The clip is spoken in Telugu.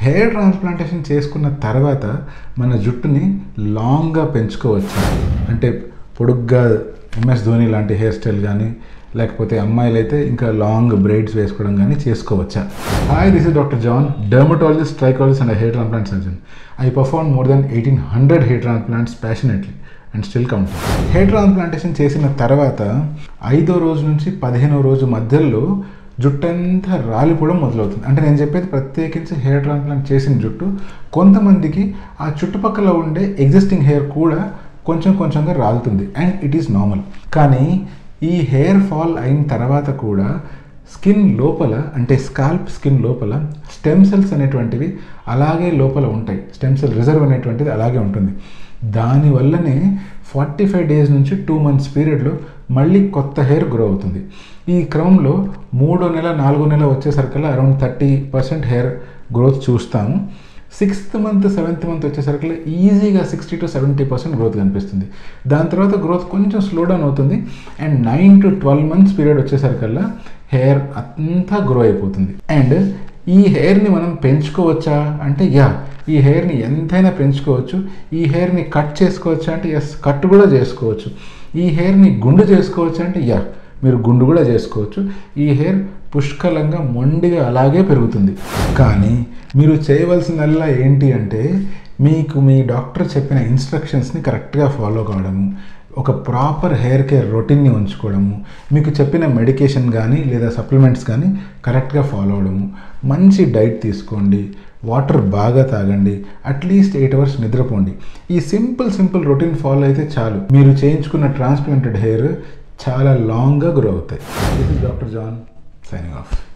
హెయిర్ ట్రాన్స్ప్లాంటేషన్ చేసుకున్న తర్వాత మన జుట్టుని లాంగ్గా పెంచుకోవచ్చు అంటే పొడుగ్గా ఎంఎస్ ధోని లాంటి హెయిర్ స్టైల్ కానీ లేకపోతే అమ్మాయిలు అయితే ఇంకా లాంగ్ బ్రైడ్స్ వేసుకోవడం కానీ చేసుకోవచ్చా hi this is doctor John dermatologist trichologist and hair transplant surgeon I perform more than eighteen hundred hair transplants passionately and still count hair transplantation చేసిన తర్వాత ఐదో రోజు నుంచి పదిహేనో రోజు మధ్యలో జుట్టంతా రాలిపోవడం మొదలవుతుంది అంటే నేను చెప్పేది ప్రత్యేకించి హెయిర్ ట్రాన్స్ప్లాంట్ చేసిన జుట్టు కొంతమందికి ఆ చుట్టుపక్కల ఉండే ఎగ్జిస్టింగ్ హెయిర్ కూడా కొంచెం కొంచెంగా రాలుతుంది అండ్ ఇట్ ఈస్ నార్మల్ కానీ ఈ హెయిర్ ఫాల్ అయిన తర్వాత కూడా స్కిన్ లోపల అంటే స్కాల్ప్ స్కిన్ లోపల స్టెమ్ సెల్స్ అనేటువంటివి అలాగే లోపల ఉంటాయి స్టెమ్ సెల్ రిజర్వ్ అనేటువంటిది అలాగే ఉంటుంది దానివల్లనే ఫార్టీ ఫైవ్ డేస్ నుంచి టూ మంత్స్ పీరియడ్లో మళ్ళీ కొత్త హెయిర్ గ్రో అవుతుంది ఈ క్రమంలో మూడో నెల నాలుగో నెల వచ్చేసరికల్లా around thirty percent hair growth చూస్తాము సిక్స్త్ మంత్ సెవెంత్ మంత్ వచ్చేసరికి ఈజీగా sixty to seventy percent growth కనిపిస్తుంది దాని తర్వాత గ్రోత్ కొంచెం స్లో డౌన్ అవుతుంది and nine to twelve months period వచ్చేసరికల్లా హెయిర్ అంతా గ్రో అయిపోతుంది అండ్ ఈ హెయిర్ని మనం పెంచుకోవచ్చా అంటే యా ఈ హెయిర్ని ఎంతైనా పెంచుకోవచ్చు ఈ హెయిర్ని కట్ చేసుకోవచ్చా అంటే ఎస్ కట్ కూడా చేసుకోవచ్చు ఈ హెయిర్ని గుండు చేసుకోవచ్చు అంటే యా మీరు గుండు కూడా చేసుకోవచ్చు ఈ హెయిర్ పుష్కలంగా మొండిగా అలాగే పెరుగుతుంది కానీ మీరు చేయవలసిందల్లా ఏంటి అంటే మీకు మీ డాక్టర్ చెప్పిన ఇన్స్ట్రక్షన్స్ని కరెక్ట్గా ఫాలో కావడము ఒక ప్రాపర్ హెయిర్ కేర్ రొటీన్ని ఉంచుకోవడము మీకు చెప్పిన మెడికేషన్ కానీ లేదా సప్లిమెంట్స్ కానీ కరెక్ట్గా ఫాలో అవడము మంచి డైట్ తీసుకోండి వాటర్ బాగా తాగండి అట్లీస్ట్ ఎయిట్ అవర్స్ నిద్రపోండి ఈ సింపుల్ సింపుల్ రొటీన్ ఫాలో అయితే చాలు మీరు చేయించుకున్న ట్రాన్స్ప్లాంటెడ్ హెయిర్ చాలా లాంగ్గా గ్రో అవుతాయి this is doctor John signing of